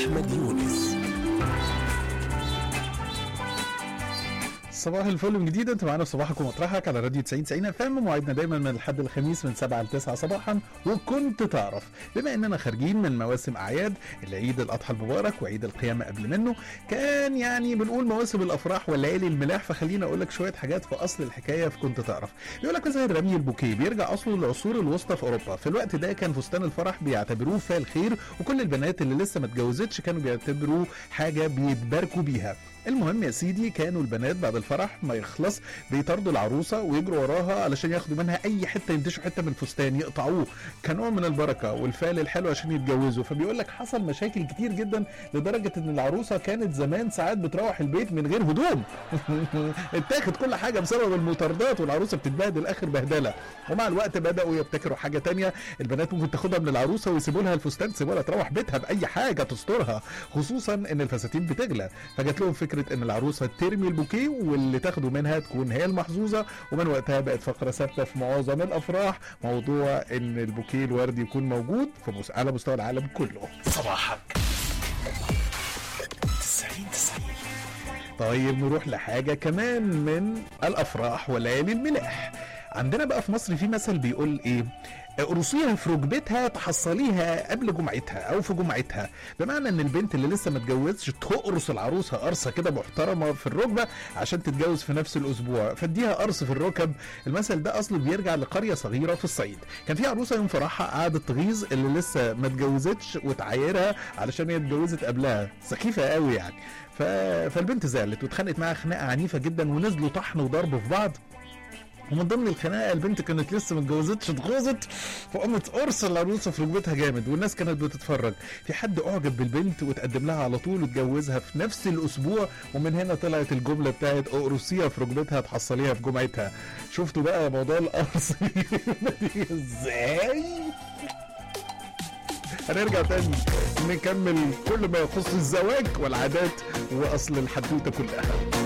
أحمد يونس صباح الفل من جديد انت معانا في صباحك ومطرحك على راديو 90 90 اف ام موعدنا دايما من الحد الخميس من 7 ل 9 صباحا وكنت تعرف بما اننا خارجين من مواسم اعياد العيد الاضحى المبارك وعيد القيامه قبل منه كان يعني بنقول مواسم الافراح والليالي الملاح فخليني اقول لك شويه حاجات في اصل الحكايه في كنت تعرف بيقول لك مثلا رمي البوكيه بيرجع اصله للعصور الوسطى في اوروبا في الوقت ده كان فستان الفرح بيعتبروه فال خير وكل البنات اللي لسه ما اتجوزتش كانوا بيعتبروه حاجه بيتباركوا بيها المهم يا سيدي كانوا البنات بعد الفرح ما يخلص بيطاردوا العروسه ويجروا وراها علشان ياخدوا منها اي حته ينتشوا حته من الفستان يقطعوه كنوع من البركه والفعل الحلو عشان يتجوزوا فبيقول لك حصل مشاكل كتير جدا لدرجه ان العروسه كانت زمان ساعات بتروح البيت من غير هدوم اتاخد كل حاجه بسبب المطاردات والعروسه بتتبهدل اخر بهدله ومع الوقت بداوا يبتكروا حاجه تانية البنات ممكن تاخدها من العروسه ويسيبوا لها الفستان تسيبوا لها تروح بيتها باي حاجه تسترها خصوصا ان الفساتين بتغلى فجات لهم فكره ان العروسه ترمي البوكيه واللي تاخده منها تكون هي المحظوظه ومن وقتها بقت فقره ثابته في معظم الافراح موضوع ان البوكيه الوردي يكون موجود في مس- على مستوى العالم كله صباحك 90 90 طيب نروح لحاجة كمان من الأفراح وليالي الملاح عندنا بقى في مصر في مثل بيقول ايه قرصيها في ركبتها تحصليها قبل جمعتها او في جمعتها بمعنى ان البنت اللي لسه ما اتجوزتش تقرص العروسه قرصه كده محترمه في الركبه عشان تتجوز في نفس الاسبوع فاديها قرص في الركب المثل ده اصله بيرجع لقريه صغيره في الصعيد كان في عروسه يوم فرحها قعدت تغيظ اللي لسه ما اتجوزتش وتعايرها علشان هي اتجوزت قبلها سخيفه قوي يعني ف... فالبنت زعلت واتخانقت معاها خناقه عنيفه جدا ونزلوا طحن وضرب في بعض ومن ضمن الخناقه البنت كانت لسه ما اتجوزتش اتغاظت فقامت قرص العروسه في ركبتها جامد والناس كانت بتتفرج في حد اعجب بالبنت وتقدم لها على طول واتجوزها في نفس الاسبوع ومن هنا طلعت الجمله بتاعت اقرصيها في ركبتها تحصليها في جمعتها شفتوا بقى موضوع القرص دي ازاي هنرجع تاني نكمل كل ما يخص الزواج والعادات واصل الحدوته كلها